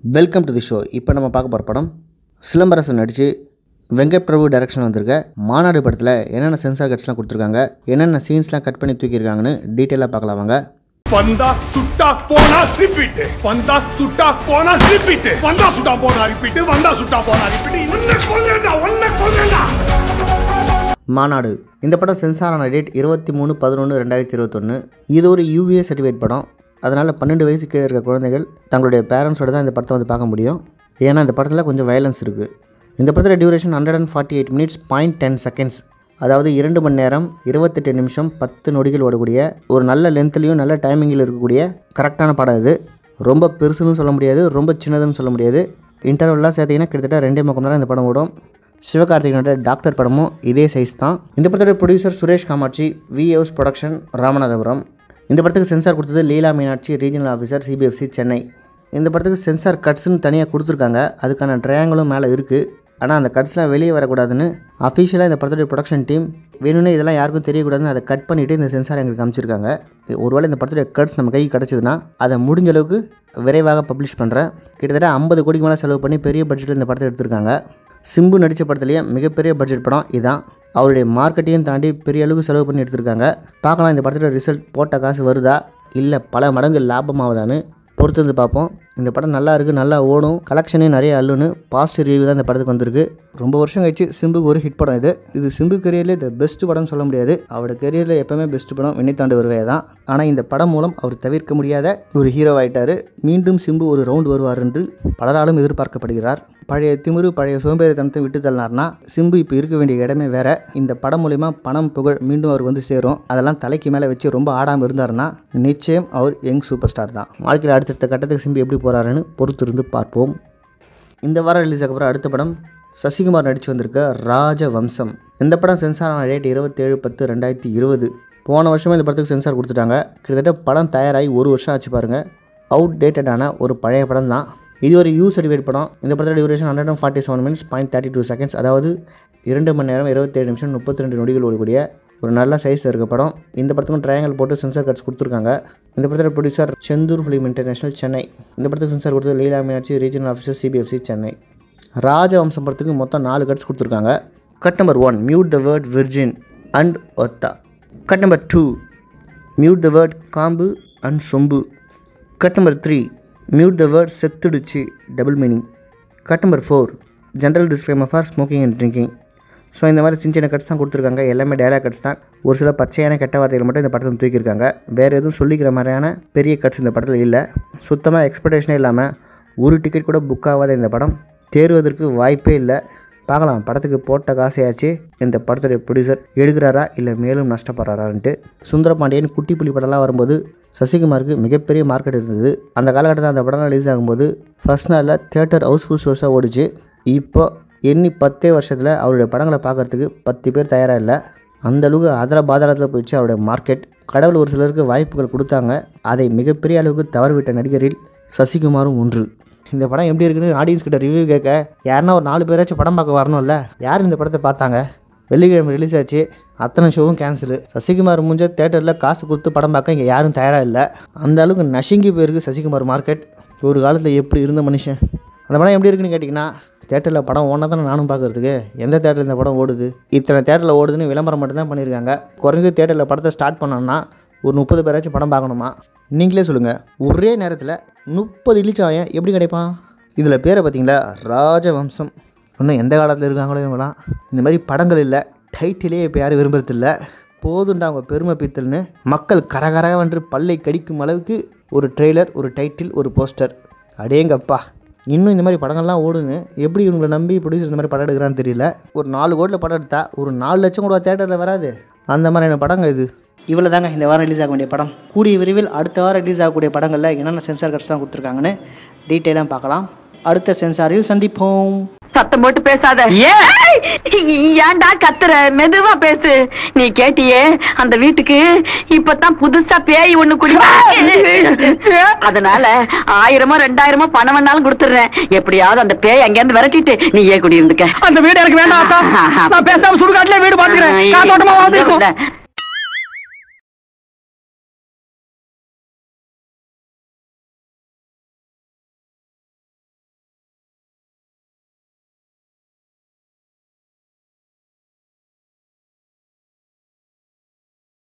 welcome to the show இப்போ நம்ம பார்க்க போகிற படம் சிலம்பரசன் நடித்து வெங்கட் பிரபு டைரக்ஷன் வந்திருக்க மாநாடு படத்தில் என்னென்ன சென்சார் கட்ஸ்லாம் கொடுத்துருக்காங்க என்னென்ன சீன்ஸ்லாம் கட் பண்ணி தூக்கியிருக்காங்கன்னு டீட்டெயிலாக பார்க்கலாம் வாங்க வந்தா சுட்டா போனா ரிப்பீட் வந்தா சுட்டா போனா ரிப்பீட் வந்தா சுட்டா போனா ரிப்பீட் வந்தா சுட்டா போனா ரிப்பீட் உன்னை கொல்லேண்டா உன்னை கொல்லேண்டா மாநாடு இந்த படம் சென்சார் ஆன டேட் இருபத்தி மூணு பதினொன்று ரெண்டாயிரத்தி இருபத்தொன்று இது ஒரு யூஏ சர்டிஃபிகேட் படம் அதனால் பன்னெண்டு வயசு கீழே இருக்க குழந்தைகள் தங்களுடைய பேரண்ட்ஸோட தான் இந்த படத்தை வந்து பார்க்க முடியும் ஏன்னா இந்த படத்தில் கொஞ்சம் வயலன்ஸ் இருக்குது இந்த படத்தில் duration hundred and forty eight minutes point ten seconds அதாவது இரண்டு மணி நேரம் இருபத்தெட்டு நிமிஷம் பத்து நொடிகள் ஓடக்கூடிய ஒரு நல்ல லென்த்லேயும் நல்ல டைமிங்கில் இருக்கக்கூடிய கரெக்டான படம் இது ரொம்ப பெருசுன்னு சொல்ல முடியாது ரொம்ப சின்னதுன்னு சொல்ல முடியாது இன்டர்வெல்லாம் சேர்த்திங்கன்னா கிட்டத்தட்ட ரெண்டே முக்கம் நேரம் இந்த படம் ஓடும் சிவகார்த்திகனோட டாக்டர் படமும் இதே சைஸ் தான் இந்த படத்தோட producer Suresh Kamatchi V house production Ramanathapuram இந்த படத்துக்கு சென்சார் கொடுத்தது Leela Meenakshi regional officer CBFC Chennai இந்த படத்துக்கு சென்சார் கட்ஸ்னு தனியாக கொடுத்துருக்காங்க அதுக்கான ட்ரையாங்கிளும் மேலே இருக்குது ஆனால் அந்த கட்ஸ்லாம் வெளியே வரக்கூடாதுன்னு அஃபிஷியலாக இந்த படத்தோட ப்ரொடக்ஷன் டீம் வேணும்னே இதெல்லாம் யாருக்கும் தெரியக்கூடாதுன்னு அதை கட் பண்ணிவிட்டு இந்த சென்சார் எங்களுக்கு காமிச்சிருக்காங்க ஒருவேளை இந்த படத்தோட கட்ஸ் நம்ம கைக்கு கிடச்சிதுன்னா அதை முடிஞ்ச அளவுக்கு விரைவாக பப்ளிஷ் பண்ணுறேன் கிட்டத்தட்ட ஐம்பது கோடிக்கு மேலே செலவு பண்ணி பெரிய பட்ஜெட்டில் இந்த படத்தை எடுத்திருக்காங்க சிம்பு நடித்த படத்துலேயே மிகப்பெரிய பட்ஜெட் படம் இதான் அவருடைய மார்க்கெட்டையும் தாண்டி பெரிய அளவுக்கு செலவு பண்ணி எடுத்திருக்காங்க பார்க்கலாம் இந்த படத்தோட ரிசல்ட் போட்ட காசு வருதா இல்லை பல மடங்கு லாபமாகுதான்னு பொறுத்து வந்து பார்ப்போம் இந்த படம் நல்லா இருக்குது நல்லா ஓடும் கலெக்ஷனே நிறைய அள்ளுன்னு பாசிட்டிவ் ரிவ்யூ தான் இந்த படத்துக்கு வந்திருக்கு ரொம்ப வருஷம் கழிச்சு சிம்புக்கு ஒரு ஹிட் படம் இது இது சிம்பு கரியர்லேயே த பெஸ்ட் படம்னு சொல்ல முடியாது அவரோட கரியரில் எப்போவுமே பெஸ்ட் படம் விண்ணை தாண்டு வருவே தான் ஆனால் இந்த படம் மூலம் அவர் தவிர்க்க முடியாத ஒரு ஹீரோ ஆயிட்டாரு மீண்டும் சிம்பு ஒரு ரவுண்ட் வருவார் என்று பலராலும் எதிர்பார்க்கப்படுகிறார் பழைய திமிரு பழைய சோம்பேறித்தனத்தை விட்டு தள்ளினார்னா சிம்பு இப்போ இருக்க வேண்டிய இடமே வேற இந்த படம் மூலிமா பணம் புகழ் மீண்டும் அவருக்கு வந்து சேரும் அதெல்லாம் தலைக்கு மேலே வச்சு ரொம்ப ஆடாமல் இருந்தாருன்னா நிச்சயம் அவர் யங் சூப்பர் ஸ்டார் தான் வாழ்க்கையில் அடுத்தடுத்த கட்டத்துக்கு சிம்பு எப்படி போகிறாருன்னு பொறுத்திருந்து பார்ப்போம் இந்த வாரம் ரிலீஸ் ஆகப்புறம் அடுத்த படம் சசிகுமார் நடித்து வந்திருக்க ராஜவம்சம் இந்த படம் சென்சார் ஆன டேட் இருபத்தேழு பத்து ரெண்டாயிரத்தி இருபது போன வருஷமே இந்த படத்துக்கு சென்சார் கொடுத்துட்டாங்க கிட்டத்தட்ட படம் தயாராகி ஒரு வருஷம் ஆச்சு பாருங்கள் அவுட் டேட்டடான ஒரு பழைய படம் தான் இது ஒரு யூ சர்டிஃபிகேட் படம் இந்த படத்தோட duration hundred and forty seven minutes point thirty two seconds அதாவது இரண்டு மணி நேரம் இருபத்தேழு நிமிஷம் முப்பத்தி ரெண்டு நொடிகள் ஓடக்கூடிய ஒரு நல்ல சைஸில் இருக்க படம் இந்த படத்துக்கும் ட்ரையாங்கல் போட்டு சென்சார் கட்ஸ் கொடுத்துருக்காங்க இந்த படத்தோட producer Senthur film international Chennai இந்த படத்துக்கு சென்சார் கொடுத்தது Leela Meenakshi regional officer CBFC Chennai Rajavamsam படத்துக்கு மொத்தம் நாலு கட்ஸ் கொடுத்துருக்காங்க cut number one mute the word virgin and ஒத்தா cut number two mute the word காம்பு அண்ட் சொம்பு cut number three mute the word செத்துடுச்சு double meaning cut number four general disclaimer for smoking and drinking so இந்த மாதிரி சின்ன சின்ன cuts தான் கொடுத்துருக்காங்க எல்லாமே டயலாக் கட்ஸ் தான் ஒரு சில பச்சையான கெட்ட வார்த்தைகள் மட்டும் இந்த படத்தில் தூக்கியிருக்காங்க வேறு எதுவும் சொல்லிக்கிற மாதிரியான பெரிய கட்ஸ் இந்த படத்தில் இல்லை சுத்தமாக எக்ஸ்பெக்டேஷனே இல்லாமல் ஒரு டிக்கெட் கூட புக் ஆகாத இந்த படம் தேர்வதற்கு வாய்ப்பே இல்லை பார்க்கலாம் படத்துக்கு போட்ட காசையாச்சு இந்த படத்துடைய ப்ரொடியூசர் எடுக்கிறாரா இல்லை மேலும் நஷ்டப்படுறாரான்ட்டு சுந்தரபாண்டியன் குட்டி புலி படம்லாம் வரும்போது சசிகுமாருக்கு மிகப்பெரிய மார்க்கெட் இருந்தது அந்த காலகட்டத்தில் அந்த படம் ரிலீஸ் ஆகும்போது ஃபர்ஸ்ட் நாளில் தியேட்டர் ஹவுஸ்ஃபுல் ஷோஸாக ஓடிச்சு இப்போ எண்ணி பத்தே வருஷத்தில் அவருடைய படங்களை பார்க்கறதுக்கு பத்து பேர் தயாராக இல்லை அந்த அளவுக்கு அதர பாதாளத்தில் போயிடுச்சு அவருடைய மார்க்கெட் கடவுள் ஒரு சிலருக்கு வாய்ப்புகள் கொடுத்தாங்க அதை மிகப்பெரிய அளவுக்கு தவறிவிட்ட நடிகரில் சசிகுமாரும் ஒன்று இந்த படம் எப்படி இருக்குன்னு ஆடியன்ஸ் கிட்ட ரிவ்யூ கேட்க யாருன்னா ஒரு நாலு பேராச்சும் படம் பார்க்க வரணும்ல யார் இந்த படத்தை பார்த்தாங்க வெள்ளிக்கிழமை ரிலீஸ் ஆச்சு அத்தனை ஷோவும் கேன்சலு சசிகுமார் முடிஞ்ச தேட்டரில் காசு கொடுத்து படம் பார்க்க இங்கே யாரும் தயாராக இல்லை அந்த அளவுக்கு நசுங்கி போயிருக்கு சசிகுமார் மார்க்கெட் ஒரு காலத்தில் எப்படி இருந்த மனுஷன் அந்த படம் எப்படி இருக்குன்னு கேட்டிங்கன்னா தேட்டரில் படம் ஓனா தானே நானும் பார்க்குறதுக்கு எந்த தேட்டரில் இந்த படம் ஓடுது இத்தனை தேட்டரில் ஓடுதுன்னு விளம்பரம் மட்டும்தான் பண்ணியிருக்காங்க குறைஞ்சது தேட்டரில் படத்தை ஸ்டார்ட் பண்ணோன்னா ஒரு முப்பது பேராச்சும் படம் பார்க்கணுமா நீங்களே சொல்லுங்கள் ஒரே நேரத்தில் முப்பது இழிச்சாயம் எப்படி கிடைப்பான் இதில் பேரை பார்த்தீங்களா ராஜவம்சம் இன்னும் எந்த காலத்தில் இருக்காங்களோ இவங்களாம் இந்த மாதிரி படங்கள் இல்லை டைட்டிலே இப்போ யாரும் விரும்புறதில்ல போதுண்டா அவங்க பெருமை பித்தல்னு மக்கள் கரகரவென்று பல்லை கடிக்கும் அளவுக்கு ஒரு ட்ரெய்லர் ஒரு டைட்டில் ஒரு போஸ்டர் அடேங்கப்பா இன்னும் இந்த மாதிரி படங்கள்லாம் ஓடுன்னு எப்படி இவங்களை நம்பி ப்ரொடியூசர் இந்த மாதிரி படம் எடுக்கிறான்னு தெரியல ஒரு நாலு கோடியில் படம் எடுத்தா ஒரு நாலு லட்சம் கூட தேட்டரில் வராது அந்த மாதிரியான படங்க இது இவ்வளோ தாங்க இந்த வாரம் ரிலீஸ் ஆக வேண்டிய படம் கூடிய விரைவில் அடுத்த வாரம் ரிலீஸ் ஆகக்கூடிய படங்களில் என்னென்ன சென்சார் கட்ஸ்லாம் கொடுத்துருக்காங்கன்னு டீட்டெயிலாக பார்க்கலாம் அடுத்த சென்சாரில் சந்திப்போம் சத்தம் போட்டு பேசாத ஏன்டா கத்துற மெதுவா பேசு நீ கேட்டியே அந்த வீட்டுக்கு இப்பதான் புதுசா பேய் ஒண்ணு குடி அதனால ஆயிரமோ ரெண்டாயிரமோ பணம் வேணாலும் கொடுத்துடுறேன் எப்படியாவது அந்த பேய் அங்க இருந்து விரட்டிட்டு நீ ஏன் குடி இருந்துக்க அந்த வீடு எனக்கு வேண்டாம் அக்கா நான் பேசாம சுடுகாட்டுல வீடு பாத்துக்கிறேன் காத்தோட்டமா வாழ்ந்துருக்கோம்